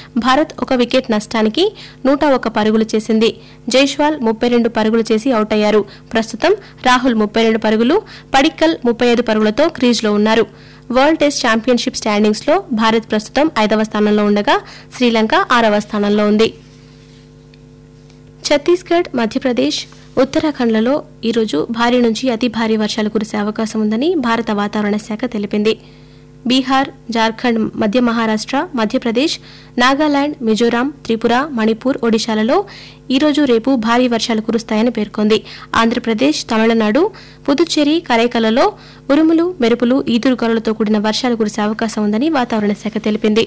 భారత్ ఒక వికెట్ నష్టానికి నూట ఒక్క పరుగులు చేసింది జైష్వాల్ ముప్పై రెండు పరుగులు చేసి అవుట్ అయ్యారు ప్రస్తుతం రాహుల్ ముప్పై రెండు పరుగులు పడిక్కల్ ముప్పై ఐదు పరుగులతో క్రీజ్లో ఉన్నారు వరల్డ్ టెస్ట్ ఛాంపియన్షిప్ స్టాండింగ్స్ లో భారత్ ప్రస్తుతం ఐదవ స్థానంలో ఉండగా శ్రీలంక ఆరవ స్థానంలో ఉంది ఛత్తీస్గఢ్ మధ్యప్రదేశ్ ఉత్తరాఖండ్లలో ఈరోజు భారీ నుంచి అతి భారీ వర్షాలు కురిసే అవకాశం ఉందని భారత వాతావరణ శాఖ తెలిపింది బీహార్ జార్ఖండ్ మధ్య మహారాష్ట్ర మధ్యప్రదేశ్ నాగాలాండ్ మిజోరాం త్రిపుర మణిపూర్ ఒడిశాలలో ఈరోజు రేపు భారీ వర్షాలు కురుస్తాయని పేర్కొంది ఆంధ్రప్రదేశ్ తమిళనాడు పుదుచ్చేరి కరైకలలో ఉరుములు మెరుపులు ఈదురుగాలులతో కూడిన వర్షాలు కురిసే అవకాశం ఉందని వాతావరణ శాఖ తెలిపింది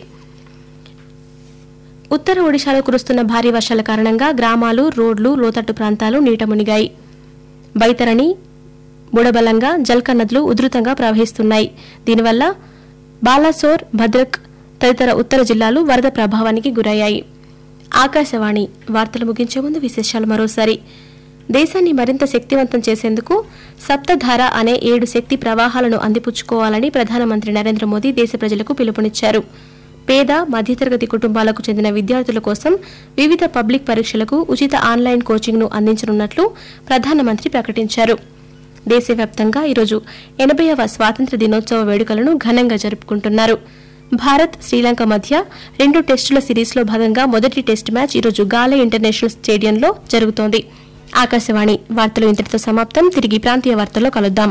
ఉత్తర ఒడిశాలో కురుస్తున్న భారీ వర్షాల కారణంగా గ్రామాలు రోడ్లు లోతట్టు ప్రాంతాలు నీట మునిగాయి బైతరణి బుడబలంగా జల్క నదులు ఉధృతంగా ప్రవహిస్తున్నాయి దీనివల్ల బాలాసోర్ భద్రక్ తదితర ఉత్తర జిల్లాలు వరద ప్రభావానికి గురయ్యాయి ఆకాశవాణి వార్తలు ముగించే ముందు విశేషాలు మరోసారి దేశాన్ని మరింత శక్తివంతం చేసేందుకు సప్తధార అనే ఏడు శక్తి ప్రవాహాలను అందిపుచ్చుకోవాలని ప్రధానమంత్రి నరేంద్ర మోదీ దేశ ప్రజలకు పిలుపునిచ్చారు పేద మధ్యతరగతి కుటుంబాలకు చెందిన విద్యార్థుల కోసం వివిధ పబ్లిక్ పరీక్షలకు ఉచిత ఆన్లైన్ కోచింగ్ను అందించనున్నట్లు ప్రధానమంత్రి ప్రకటించారు దేశవ్యాప్తంగా ఈరోజు ఎనభైవ స్వాతంత్ర దినోత్సవ వేడుకలను ఘనంగా జరుపుకుంటున్నారు భారత్ శ్రీలంక మధ్య రెండు టెస్టుల సిరీస్లో భాగంగా మొదటి టెస్ట్ మ్యాచ్ ఈరోజు గాలే ఇంటర్నేషనల్ స్టేడియంలో జరుగుతోంది ఆకాశవాణి వార్తలు ఇంతటితో సమాప్తం తిరిగి ప్రాంతీయ వార్తల్లో కలుద్దాం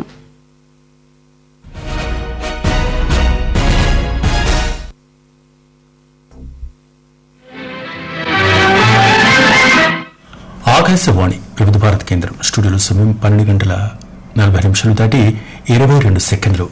ఆకాశవాణి వివిధ భారత కేంద్రం స్టూడియోలో సమయం పన్నెండు గంటల నలభై నిమిషాలు దాటి ఇరవై రెండు సెకండ్లు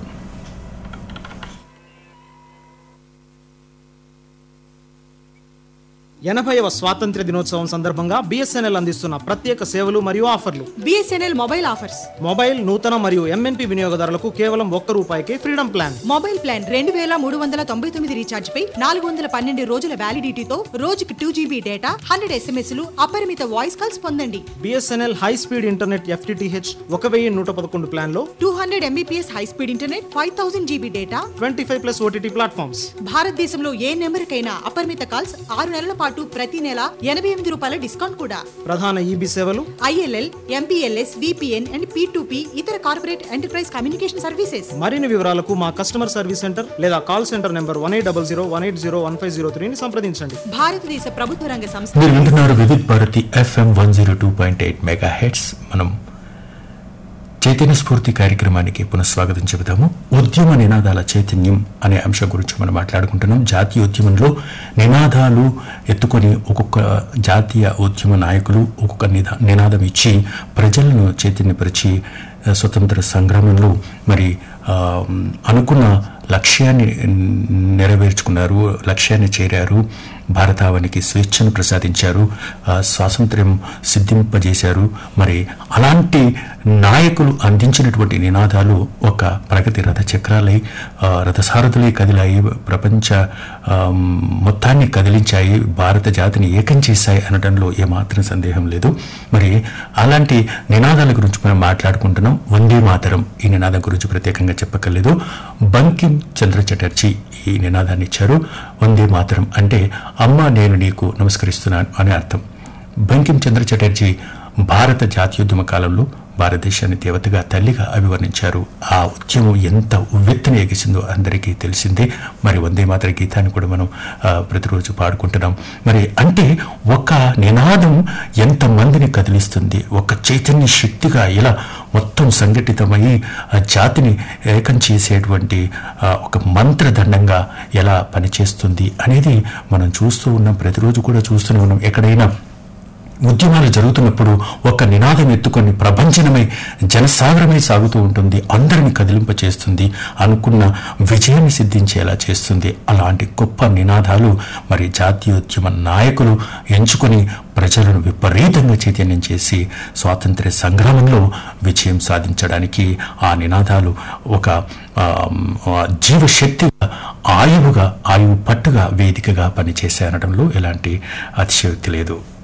ఎనభైవ స్వాతంత్ర్య దినోత్సవం సందర్భంగా బిఎస్ఎన్ఎల్ అందిస్తున్న ప్రత్యేక సేవలు మరియు ఆఫర్లు బిఎస్ఎన్ఎల్ మొబైల్ ఆఫర్స్ మొబైల్ నూతన మరియు ఎంఎన్పి వినియోగదారులకు కేవలం ఒక్క రూపాయికే ఫ్రీడమ్ ప్లాన్ మొబైల్ ప్లాన్ రెండు వేల మూడు వందల తొంభై తొమ్మిది రీఛార్జ్ పై నాలుగు వందల పన్నెండు రోజుల వ్యాలిడిటీతో రోజుకి టూ జీబీ డేటా హండ్రెడ్ ఎస్ఎంఎస్లు అపరిమిత వాయిస్ కాల్స్ పొందండి B S N L high speed internet F T T H ఒక వెయ్యి నూట పదకొండు ప్లాన్ లో two hundred M B P S high speed internet five thousand G B data twenty five plus O T T platforms భారతదేశంలో ఏ నెంబర్కైనా అపరిమిత కాల్స్ ఆరు నెలల పాటు ప్రతి నెల ఎనభై ఎనిమిది రూపాయల డిస్కౌంట్ కూడా ప్రధాన ఈబీ సేవలు I L L M P L S V P N and P ఇతర కార్పొరేట్ ఎంటర్ప్రైజ్ కమ్యూనికేషన్ సర్వీసెస్ మరిన్ని వివరాలకు మా కస్టమర్ సర్వీస్ సెంటర్ లేదా call centre number one eight double zero one eight zero one five zero త్రీని సంప్రదించండి భారతదేశ ప్రభుత్వ రంగ సంస్థ మీరు వింటున్నారు Vividh Bharati F M one zero two point eight mega hertz మనం చైతన్య స్ఫూర్తి కార్యక్రమానికి పునఃస్వాగతం చెబుతాము ఉద్యమ నినాదాల చైతన్యం అనే అంశం గురించి మనం మాట్లాడుకుంటున్నాం జాతీయ ఉద్యమంలో నినాదాలు ఎత్తుకొని ఒక్కొక్క జాతీయ ఉద్యమ నాయకులు ఒక్కొక్క నిదా నినాదం ఇచ్చి ప్రజలను చైతన్యపరిచి ఆ, స్వతంత్ర సంగ్రామంలో మరి ఆ, అనుకున్న లక్ష్యాన్ని నెరవేర్చుకున్నారు లక్ష్యాన్ని చేరారు భారతావనికి స్వేచ్ఛను ప్రసాదించారు ఆ, స్వాతంత్ర్యం సిద్ధింపజేశారు మరి అలాంటి నాయకులు అందించినటువంటి నినాదాలు ఒక ప్రగతి రథ చక్రాలై ఆ, రథసారథులై కదిలాయి ప్రపంచ ఆ, మొత్తాన్ని కదిలించాయి భారత జాతిని ఏకం చేశాయి అనడంలో ఏమాత్రం సందేహం లేదు మరి అలాంటి నినాదాల గురించి మనం మాట్లాడుకుంటున్నాం వందే మాతరం ఈ నినాదం గురించి ప్రత్యేకంగా చెప్పక్కర్లేదు బంకిం చంద్ర చటర్జీ ఈ నినాదాన్ని ఇచ్చారు వందే మాతరం అంటే అమ్మ నేను నీకు నమస్కరిస్తున్నాను అనే అర్థం బంకిం చంద్ర చటర్జీ భారత జాతీయోద్యమ కాలంలో భారతదేశాన్ని దేవతగా తల్లిగా అభివర్ణించారు ఆ ఉద్యమం ఎంత ఉవ్వెత్తన ఎగిసిందో అందరికీ తెలిసిందే మరి వందే మాతర గీతాన్ని కూడా మనం ఆ, ప్రతిరోజు పాడుకుంటున్నాం మరి అంటే ఒక నినాదం ఎంత మందిని కదిలిస్తుంది ఒక చైతన్య శక్తిగా ఇలా మొత్తం సంఘటితమై ఆ జాతిని ఏకం చేసేటువంటి ఆ, ఒక మంత్రదండంగా ఎలా పనిచేస్తుంది అనేది మనం చూస్తూ ఉన్నాం ప్రతిరోజు కూడా చూస్తూనే ఉన్నాం ఎక్కడైనా ఉద్యమాలు జరుగుతున్నప్పుడు ఒక నినాదం ఎత్తుకొని ప్రపంచనమై జనసాగరమై సాగుతూ ఉంటుంది అందరిని కదిలింపచేస్తుంది అనుకున్న విజయాన్ని సిద్ధించేలా చేస్తుంది అలాంటి గొప్ప నినాదాలు మరి జాతీయోద్యమ నాయకులు ఎంచుకొని ప్రజలను విపరీతంగా చైతన్యం చేసి స్వాతంత్ర్య సంగ్రామంలో విజయం సాధించడానికి ఆ నినాదాలు ఒక ఆ, ఆ, జీవశక్తిగా ఆయువుగా ఆయువు పట్టుగా వేదికగా పనిచేసే అనడంలో ఎలాంటి అతిశయోక్తి లేదు